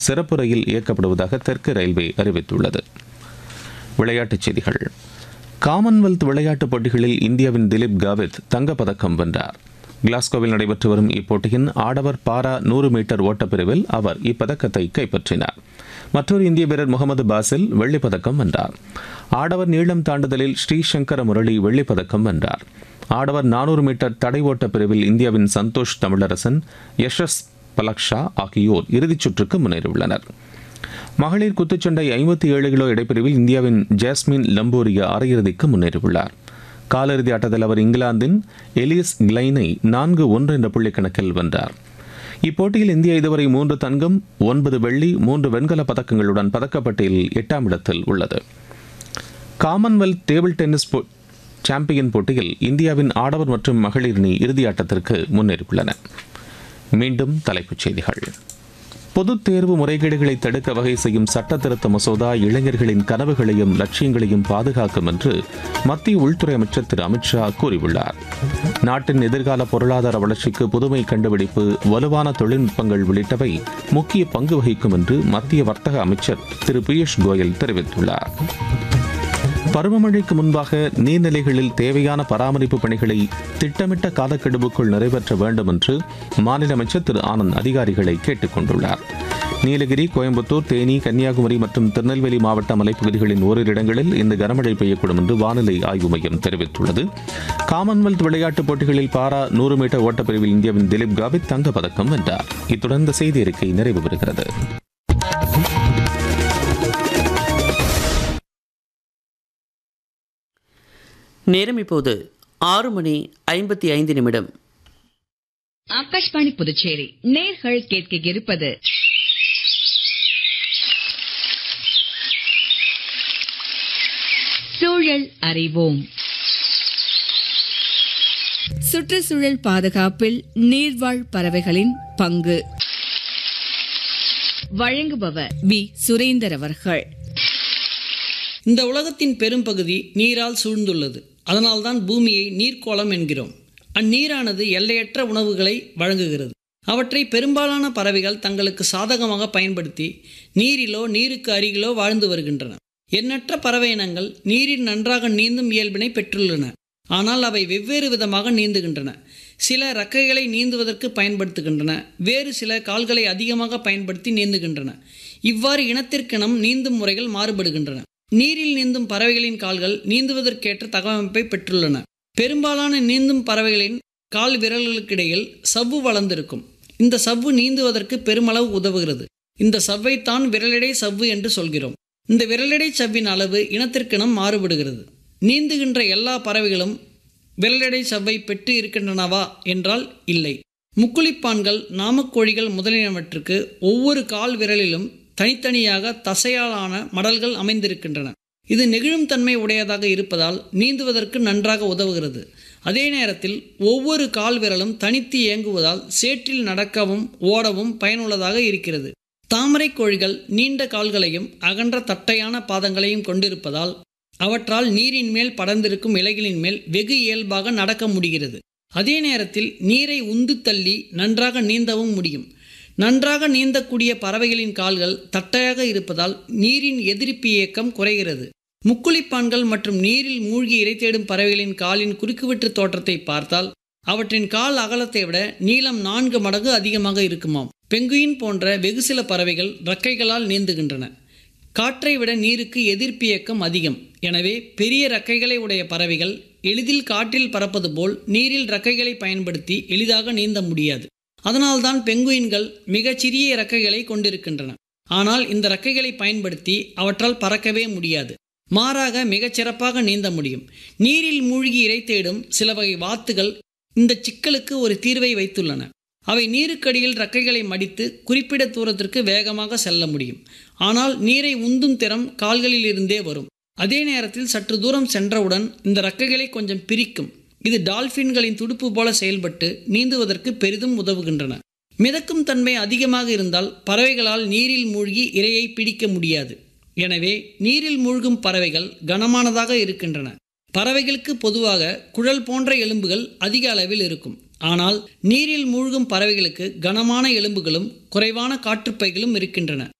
சிறப்பு ரயில் இயக்கப்படுவதாக தெற்கு ரயில்வே அறிவித்துள்ளது விளையாட்டுச் செய்திகள் காமன்வெல்த் விளையாட்டுப் போட்டிகளில் இந்தியாவின் திலீப் காவித் தங்கப்பதக்கம் வென்றார் கிளாஸ்கோவில் நடைபெற்று வரும் இப்போட்டியின் ஆடவர் பாரா நூறு மீட்டர் ஓட்டப்பிரிவில் அவர் இப்பதக்கத்தை கைப்பற்றினார் மற்றொரு இந்திய வீரர் முகமது பாசில் வெள்ளிப் பதக்கம் வென்றார் ஆடவர் நீளம் தாண்டுதலில் ஸ்ரீசங்கர முரளி வெள்ளிப் பதக்கம் வென்றார் ஆடவர் நானூறு மீட்டர் தடை ஓட்ட பிரிவில் இந்தியாவின் சந்தோஷ் தமிழரசன் யஷஸ் பலக்ஷா ஆகியோர் இறுதிச் சுற்றுக்கு முன்னேறியுள்ளனர் மகளிர் குத்துச்சண்டை ஐம்பத்தி ஏழு கிலோ இடைப்பிரிவில் இந்தியாவின் ஜாஸ்மின் லம்போரியா அரையிறுதிக்கு முன்னேறியுள்ளார் காலிறுதி ஆட்டத்தில் அவர் இங்கிலாந்தின் எலியஸ் கிளைனை நான்கு ஒன்று என்ற புள்ளி கணக்கில் வென்றார் இப்போட்டியில் இந்தியா இதுவரை மூன்று தங்கம் ஒன்பது வெள்ளி மூன்று வெண்கல பதக்கங்களுடன் பதக்கப்பட்டியலில் எட்டாம் இடத்தில் உள்ளது காமன்வெல்த் டேபிள் டென்னிஸ் போ- சாம்பியன் போட்டியில் இந்தியாவின் ஆடவர் மற்றும் மகளிர் அணி இறுதியாட்டத்திற்கு முன்னேறியுள்ளன மீண்டும் தலைப்புச் செய்திகள் பொதுத் தேர்வு முறைகேடுகளை தடுக்க வகை செய்யும் சட்ட திருத்த மசோதா இளைஞர்களின் கனவுகளையும் லட்சியங்களையும் பாதுகாக்கும் என்று மத்திய உள்துறை அமைச்சர் திரு அமித்ஷா கூறியுள்ளார் நாட்டின் எதிர்கால பொருளாதார வளர்ச்சிக்கு புதுமை கண்டுபிடிப்பு வலுவான தொழில்நுட்பங்கள் உள்ளிட்டவை முக்கிய பங்கு வகிக்கும் என்று மத்திய வர்த்தக அமைச்சர் திரு பியூஷ் கோயல் தெரிவித்துள்ளார் பருவமழைக்கு முன்பாக நீர்நிலைகளில் தேவையான பராமரிப்பு பணிகளை திட்டமிட்ட காலக்கெடுவுக்குள் நிறைவேற்ற வேண்டும் என்று மாநில அமைச்சர் திரு ஆனந்த் அதிகாரிகளை கேட்டுக் கொண்டுள்ளார் நீலகிரி கோயம்புத்தூர் தேனி கன்னியாகுமரி மற்றும் திருநெல்வேலி மாவட்ட மலைப்பகுதிகளின் ஓரிரு இடங்களில் இந்த கனமழை பெய்யக்கூடும் என்று வானிலை ஆய்வு மையம் தெரிவித்துள்ளது காமன்வெல்த் விளையாட்டுப் போட்டிகளில் பாரா நூறு மீட்டர் ஓட்டப்பிரிவில் இந்தியாவின் திலீப் காவித் தங்கப் பதக்கம் வென்றார் இத்துடன் இந்த செய்தி அறிக்கை நிறைவு பெறுகிறது நேரம் இப்போது ஆறு மணி ஐம்பத்தி ஐந்து நிமிடம் ஆகாஷ்வாணி புதுச்சேரி நேர்கள் கேட்க இருப்பது சூழல் அறிவோம் சுற்றுச்சூழல் பாதுகாப்பில் நீர்வாழ் பறவைகளின் பங்கு வழங்குபவர் வி சுரேந்தர் அவர்கள் இந்த உலகத்தின் பெரும்பகுதி நீரால் சூழ்ந்துள்ளது அதனால்தான் பூமியை நீர்க்கோளம் என்கிறோம் அந்நீரானது எல்லையற்ற உணவுகளை வழங்குகிறது அவற்றை பெரும்பாலான பறவைகள் தங்களுக்கு சாதகமாக பயன்படுத்தி நீரிலோ நீருக்கு அருகிலோ வாழ்ந்து வருகின்றன எண்ணற்ற பறவை இனங்கள் நீரில் நன்றாக நீந்தும் இயல்பினை பெற்றுள்ளன ஆனால் அவை வெவ்வேறு விதமாக நீந்துகின்றன சில ரெக்கைகளை நீந்துவதற்கு பயன்படுத்துகின்றன வேறு சில கால்களை அதிகமாக பயன்படுத்தி நீந்துகின்றன இவ்வாறு இனத்திற்கினம் நீந்தும் முறைகள் மாறுபடுகின்றன நீரில் நீந்தும் பறவைகளின் கால்கள் நீந்துவதற்கேற்ற தகவமைப்பை பெற்றுள்ளன பெரும்பாலான நீந்தும் பறவைகளின் கால் விரல்களுக்கிடையில் சவ்வு வளர்ந்திருக்கும் இந்த சவ்வு நீந்துவதற்கு பெருமளவு உதவுகிறது இந்த சவ்வைத்தான் விரலடை சவ்வு என்று சொல்கிறோம் இந்த விரலடை சவ்வின் அளவு இனத்திற்கினம் மாறுபடுகிறது நீந்துகின்ற எல்லா பறவைகளும் விரலடை சவ்வை பெற்று இருக்கின்றனவா என்றால் இல்லை முக்குளிப்பான்கள் நாமக்கோழிகள் முதலியனவற்றுக்கு ஒவ்வொரு கால் விரலிலும் தனித்தனியாக தசையாலான மடல்கள் அமைந்திருக்கின்றன இது நெகிழும் தன்மை உடையதாக இருப்பதால் நீந்துவதற்கு நன்றாக உதவுகிறது அதே நேரத்தில் ஒவ்வொரு கால் விரலும் தனித்து இயங்குவதால் சேற்றில் நடக்கவும் ஓடவும் பயனுள்ளதாக இருக்கிறது தாமரை கோழிகள் நீண்ட கால்களையும் அகன்ற தட்டையான பாதங்களையும் கொண்டிருப்பதால் அவற்றால் நீரின் மேல் படர்ந்திருக்கும் இலைகளின் மேல் வெகு இயல்பாக நடக்க முடிகிறது அதே நேரத்தில் நீரை உந்து தள்ளி நன்றாக நீந்தவும் முடியும் நன்றாக நீந்தக்கூடிய பறவைகளின் கால்கள் தட்டையாக இருப்பதால் நீரின் எதிர்ப்பு இயக்கம் குறைகிறது முக்குளிப்பான்கள் மற்றும் நீரில் மூழ்கி இரை தேடும் பறவைகளின் காலின் குறுக்குவெட்டு தோற்றத்தை பார்த்தால் அவற்றின் கால் அகலத்தை விட நீளம் நான்கு மடங்கு அதிகமாக இருக்குமாம் பெங்குயின் போன்ற வெகு சில பறவைகள் இறக்கைகளால் நீந்துகின்றன காற்றை விட நீருக்கு எதிர்ப்பு இயக்கம் அதிகம் எனவே பெரிய இறக்கைகளை உடைய பறவைகள் எளிதில் காற்றில் பறப்பது போல் நீரில் இறக்கைகளை பயன்படுத்தி எளிதாக நீந்த முடியாது அதனால்தான் பெங்குயின்கள் மிகச்சிறிய இறக்கைகளை கொண்டிருக்கின்றன ஆனால் இந்த இறக்கைகளை பயன்படுத்தி அவற்றால் பறக்கவே முடியாது மாறாக மிகச் சிறப்பாக நீந்த முடியும் நீரில் மூழ்கி இரை தேடும் சில வகை வாத்துகள் இந்த சிக்கலுக்கு ஒரு தீர்வை வைத்துள்ளன அவை நீருக்கடியில் ரெக்கைகளை மடித்து குறிப்பிட்ட தூரத்திற்கு வேகமாக செல்ல முடியும் ஆனால் நீரை உந்தும் திறம் கால்களில் இருந்தே வரும் அதே நேரத்தில் சற்று தூரம் சென்றவுடன் இந்த ரெக்கைகளை கொஞ்சம் பிரிக்கும் இது டால்பின்களின் துடுப்பு போல செயல்பட்டு நீந்துவதற்கு பெரிதும் உதவுகின்றன மிதக்கும் தன்மை அதிகமாக இருந்தால் பறவைகளால் நீரில் மூழ்கி இரையை பிடிக்க முடியாது எனவே நீரில் மூழ்கும் பறவைகள் கனமானதாக இருக்கின்றன பறவைகளுக்கு பொதுவாக குழல் போன்ற எலும்புகள் அதிக அளவில் இருக்கும் ஆனால் நீரில் மூழ்கும் பறவைகளுக்கு கனமான எலும்புகளும் குறைவான காற்றுப்பைகளும் இருக்கின்றன